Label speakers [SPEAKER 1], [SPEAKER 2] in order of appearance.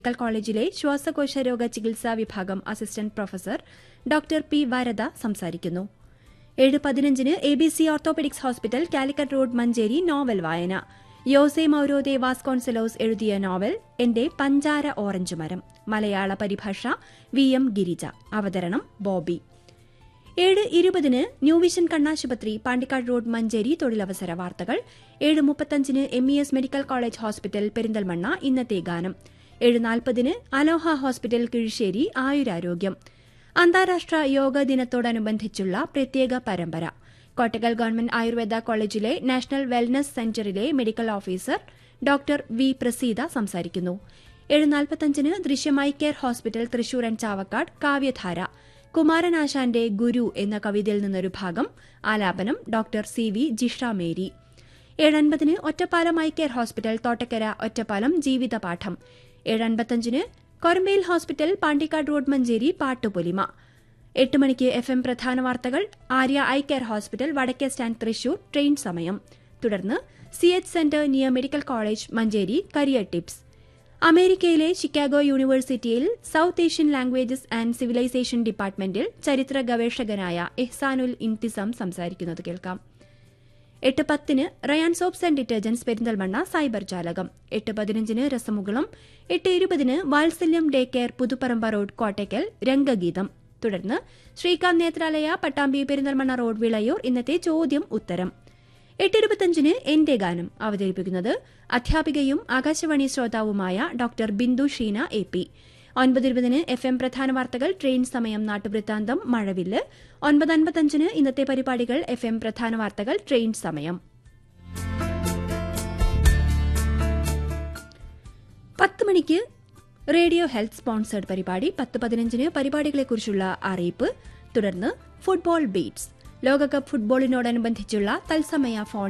[SPEAKER 1] medical കോളേജിലെ ശ്വാസകോശ രോഗ ചികിത്സാ വിഭാഗം assistant professor doctor P Varada സംസാരിക്കുന്നു ഏഴ് പതിനഞ്ചിന് A B C orthopaedics hospital Calicut road Manjeri novel വായന യോസെ മൌരോദെ വാസ്കോൺസെലോസ് എഴുതിയ നോവൽ എന്റെ പഞ്ചാര ഓറഞ്ച് മരം മലയാള പരിഭാഷ വി എം ഗിരിജ അവതരണം ബോബി ഏഴ് ഇരുപതിന് ന്യൂ വിഷൻ കണ്ണാശുപത്രി പാണ്ടിക്കാട് റോഡ് മഞ്ചേരി തൊഴിലവസര വാർത്തകൾ ഏഴ് മുപ്പത്തഞ്ചിന് M E S medical college hospital Perinthalmanna ഇന്നത്തെ ഗാനം ഏഴ് നാൽപ്പതിന് അലോഹ ഹോസ്പിറ്റൽ കിഴിശ്ശേരി ആയുരാരോഗ്യം അന്താരാഷ്ട്ര യോഗ ദിനത്തോടനുബന്ധിച്ചുള്ള പ്രത്യേക പരമ്പര കോട്ടക്കൽ ഗവൺമെന്റ് ആയുർവേദ കോളേജിലെ നാഷണൽ വെൽനസ് സെന്ററിലെ medical officer doctor V Praseetha സംസാരിക്കുന്നു ഏഴ് നാൽപ്പത്തഞ്ചിന് ദൃശ്യമായി care hospital Thrissur and Chavakkad കാവ്യധാര കുമാരനാശാന്റെ ഗുരു എന്ന കവിതയിൽ നിന്നൊരു ഭാഗം ആലാപനം doctor C V Jisha Mary ഏഴൻപതിന് Ottapalam eye care hospital Thottakkara Ottapalam ജീവിതപാഠം ഏഴൻപത്തഞ്ചിന് കൊരമ്പയിൽ ഹോസ്പിറ്റൽ പാണ്ടിക്കാട് റോഡ് മഞ്ചേരി പാട്ടുപൊലിമ എട്ട് മണിക്ക് എഫ് എം പ്രധാന വാർത്തകൾ ആര്യ ഐ കെയർ ഹോസ്പിറ്റൽ വടക്കേ സ്റ്റാൻഡ് തൃശൂർ ട്രെയിൻ സമയം തുടർന്ന് C H centre near medical college Manjeri career tips അമേരിക്കയിലെ ഷിക്കാഗോ യൂണിവേഴ്സിറ്റിയിൽ South Asian languages and civilisation ഡിപ്പാർട്ട്മെന്റിൽ ചരിത്ര ഗവേഷകനായ എഹ്സാനുൽ ഇൻതിസം സംസാരിക്കുന്നത് കേൾക്കാം എട്ട് പത്തിന് Rayan soaps and detergents Perinthalmanna cyber ജാലകം എട്ട് പതിനഞ്ചിന് രസമുകുളം എട്ട് ഇരുപതിന് വാത്സല്യം day care Puthuparamba road Kottakkal രംഗഗീതം തുടർന്ന് ശ്രീകാന്ത് നേത്രാലയ പട്ടാമ്പി പെരിന്തൽമണ്ണ റോഡ് വിളയൂർ ഇന്നത്തെ ചോദ്യം ഉത്തരം എട്ടിരുപത്തഞ്ചിന് എന്റെ ഗാനം അവതരിപ്പിക്കുന്നത് അധ്യാപികയും ആകാശവാണി ശ്രോതാവുമായ doctor Bindu Sheena A P ഒൻപതിരുപതിന് എഫ് എം പ്രധാന വാർത്തകൾ ട്രെയിൻ സമയം നാട്ടുവൃത്താന്തം മഴവില്ല് ഒൻപത് അൻപത്തഞ്ചിന് ഇന്നത്തെ പരിപാടികൾ എഫ് എം പ്രധാന വാർത്തകൾ ട്രെയിൻ സമയം പത്ത് മണിക്ക് റേഡിയോ ഹെൽത്ത് സ്പോൺസേഡ് പരിപാടി പത്ത് പതിനഞ്ചിന് പരിപാടികളെക്കുറിച്ചുള്ള അറിയിപ്പ് തുടർന്ന് ഫുട്ബോൾ ബീറ്റ്സ് ലോകകപ്പ് ഫുട്ബോളിനോടനുബന്ധിച്ചുള്ള തത്സമയ ഫോൺ